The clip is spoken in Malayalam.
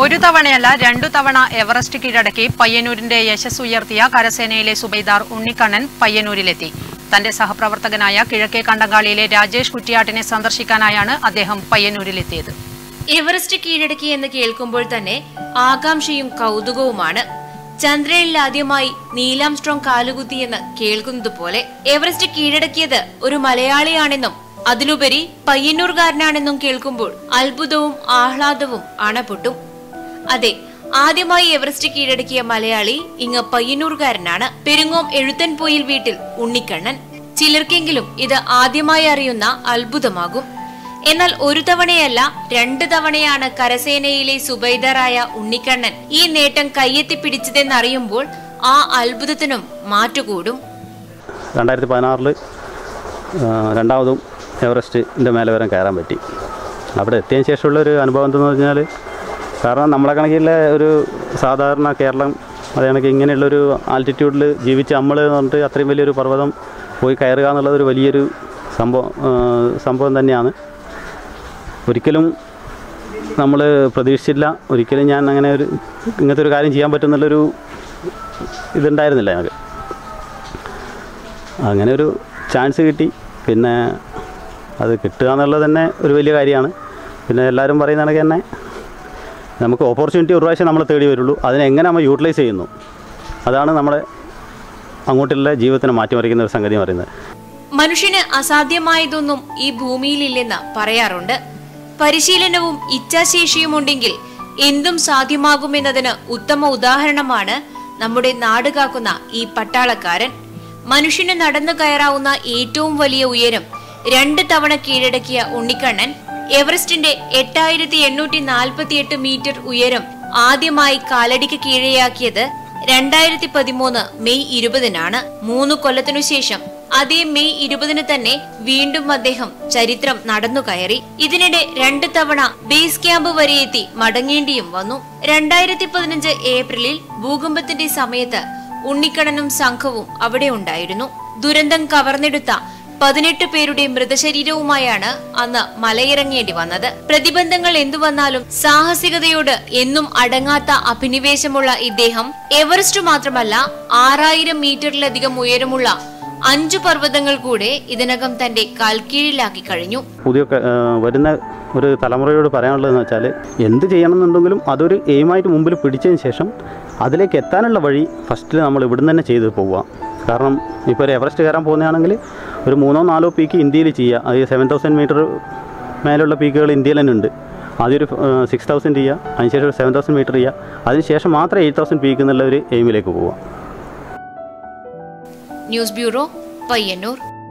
ഒരു തവണയല്ല രണ്ടു തവണ എവറസ്റ്റ് കീഴടക്കി പയ്യന്നൂരിന്റെ യശസ് ഉയർത്തിയ കരസേനയിലെ സുബൈദാർ ഉണ്ണിക്കണ്ണൻ പയ്യന്നൂരിലെത്തി തന്റെ സഹപ്രവർത്തകനായ കിഴക്കേ കണ്ടങ്കാളിയിലെ രാജേഷ് കുറ്റിയാട്ടിനെ സന്ദർശിക്കാനായാണ് അദ്ദേഹം പയ്യന്നൂരിലെത്തിയത് എവറസ്റ്റ് കീഴടക്കി എന്ന് കേൾക്കുമ്പോൾ തന്നെ ആകാംക്ഷയും കൗതുകവുമാണ് ചന്ദ്രനിൽ ആദ്യമായി നീലാം സ്ട്രോങ് കാലുകുത്തിയെന്ന് കേൾക്കുന്നത് പോലെ എവറസ്റ്റ് കീഴടക്കിയത് ഒരു മലയാളിയാണെന്നും അതിലുപരി പയ്യന്നൂർകാരനാണെന്നും കേൾക്കുമ്പോൾ അത്ഭുതവും ആഹ്ലാദവും അണപൊട്ടും അതെ ആദ്യമായി എവറസ്റ്റ് കീഴടക്കിയ മലയാളി ഇങ്ങ് പയ്യന്നൂർകാരനാണ് പെരുങ്ങോം എഴുത്തൻപോയിൽ വീട്ടിൽ ഉണ്ണിക്കണ്ണൻ ചിലർക്കെങ്കിലും ഇത് ആദ്യമായി അറിയുന്ന അത്ഭുതമാകും എന്നാൽ ഒരു തവണയല്ല രണ്ട് തവണയാണ് കരസേനയിലെ സുബൈദറായ ഉണ്ണിക്കണ്ണൻ ഈ നേട്ടം കയ്യെത്തിപ്പിടിച്ചതെന്നറിയുമ്പോൾ ആ അത്ഭുതത്തിനും മാറ്റുകൂടും രണ്ടായിരത്തി പതിനാറിൽ രണ്ടാമതും എവറസ്റ്റിൻ്റെ മേലെ വരെ കയറാൻ പറ്റി അവിടെ എത്തിയതിന് ശേഷമുള്ള ഒരു അനുഭവം എന്തെന്ന് പറഞ്ഞാൽ കാരണം നമ്മളെ കണക്കിലെ ഒരു സാധാരണ കേരളം അതേ കണക്ക് ഇങ്ങനെയുള്ളൊരു ആൾട്ടിറ്റ്യൂഡിൽ ജീവിച്ച നമ്മൾ എന്ന് പറഞ്ഞിട്ട് അത്രയും വലിയൊരു പർവ്വതം പോയി കയറുക എന്നുള്ളത് ഒരു വലിയൊരു സംഭവം ആ, സംഭവം തന്നെയാണ് ഒരിക്കലും നമ്മൾ പ്രതീക്ഷിച്ചില്ല ഒരിക്കലും ഞാൻ അങ്ങനെ ഒരു ഇങ്ങനത്തെ ഒരു കാര്യം ചെയ്യാൻ പറ്റുന്നുള്ളൊരു ഇതുണ്ടായിരുന്നില്ല ഞങ്ങൾക്ക് അങ്ങനെ ഒരു ചാൻസ് കിട്ടി പിന്നെ അത് കിട്ടുക എന്നുള്ളത് തന്നെ ഒരു വലിയ കാര്യമാണ് പിന്നെ എല്ലാവരും പറയുന്ന കണക്ക് തന്നെ നമുക്ക് ഓപ്പർച്യൂണിറ്റി ഒരു പ്രാവശ്യം നമ്മൾ തേടി വരുള്ളൂ അതിനെ എങ്ങനെ നമ്മൾ യൂട്ടിലൈസ് ചെയ്യുന്നു അതാണ് നമ്മുടെ അങ്ങോട്ടുള്ള ജീവിതത്തിനെ മാറ്റിമറിക്കുന്ന ഒരു സംഗതി എന്ന് പറയുന്നത് മനുഷ്യന് അസാധ്യമായതൊന്നും ഈ ഭൂമിയിലില്ലെന്ന് പറയാറുണ്ട് പരിശീലനവും ഇച്ഛാശേഷിയും ഉണ്ടെങ്കിൽ എന്തും സാധ്യമാകുമെന്നതിന് ഉത്തമ ഉദാഹരണമാണ് നമ്മുടെ നാട് കാക്കുന്ന ഈ പട്ടാളക്കാരൻ മനുഷ്യന് നടന്നു കയറാവുന്ന ഏറ്റവും വലിയ ഉയരം രണ്ട് തവണ കീഴടക്കിയ ഉണ്ണിക്കണ്ണൻ എവറസ്റ്റിന്റെ എട്ടായിരത്തി എണ്ണൂറ്റി നാൽപ്പത്തിയെട്ട് മീറ്റർ ഉയരം ആദ്യമായി കാലടിക്ക് കീഴെയാക്കിയത് രണ്ടായിരത്തി പതിമൂന്ന് മെയ് ഇരുപതിനാണ് മൂന്ന് കൊല്ലത്തിനു ശേഷം അതേ മെയ് ഇരുപതിന് തന്നെ വീണ്ടും അദ്ദേഹം ചരിത്രം നടന്നു കയറി ഇതിനിടെ രണ്ട് തവണ ബേസ് ക്യാമ്പ് വരെ എത്തി മടങ്ങേണ്ടിയും വന്നു രണ്ടായിരത്തി പതിനഞ്ച് ഏപ്രിലിൽ ഭൂകമ്പത്തിന്റെ സമയത്ത് ഉണ്ണിക്കണ്ണനും സംഘവും അവിടെ ഉണ്ടായിരുന്നു ദുരന്തം കവർന്നെടുത്ത പതിനെട്ട് പേരുടെ മൃതശരീരവുമായാണ് അന്ന് മലയിറങ്ങേണ്ടി വന്നത് പ്രതിബന്ധങ്ങൾ എന്തു വന്നാലും സാഹസികതയോട് എന്നും അടങ്ങാത്ത അഭിനിവേശമുള്ള ഇദ്ദേഹം എവറസ്റ്റ് മാത്രമല്ല ആറായിരം മീറ്ററിലധികം ഉയരമുള്ള അഞ്ചു പർവ്വതങ്ങൾ കൂടെ ഇതിനകം തന്റെ കാൽക്കീഴിലാക്കി കഴിഞ്ഞു പുതിയ ക- ആ, വരുന്ന ഒരു തലമുറയോട് പറയാനുള്ളതെന്ന് വെച്ചാൽ എന്ത് ചെയ്യണമെന്നുണ്ടെങ്കിലും അതൊരു എയിമായിട്ട് മുമ്പിൽ പിടിച്ചതിന് ശേഷം അതിലേക്ക് എത്താനുള്ള വഴി ഫസ്റ്റിൽ നമ്മൾ ഇവിടുന്ന് തന്നെ ചെയ്ത് പോവുക കാരണം ഇപ്പോൾ ഒരു എവറസ്റ്റ് കയറാൻ പോകുന്നതാണെങ്കിൽ ഒരു മൂന്നോ നാലോ പീക്ക് ഇന്ത്യയിൽ ചെയ്യുക അത് സെവൻ തൗസൻഡ് മീറ്റർ മേലുള്ള പീക്കുകൾ ഇന്ത്യയിൽ തന്നെ ഉണ്ട് ആദ്യം ഒരു സിക്സ് തൗസൻഡ് ചെയ്യുക അതിനുശേഷം ഒരു സെവൻ തൗസൻഡ് മീറ്റർ ചെയ്യുക അതിനുശേഷം മാത്രം എയ്റ്റ് തൗസൻഡ് പീക്ക് എന്നുള്ള ഒരു എയിമിലേക്ക് പോവുക ന്യൂസ് ബ്യൂറോ പയ്യന്നൂർ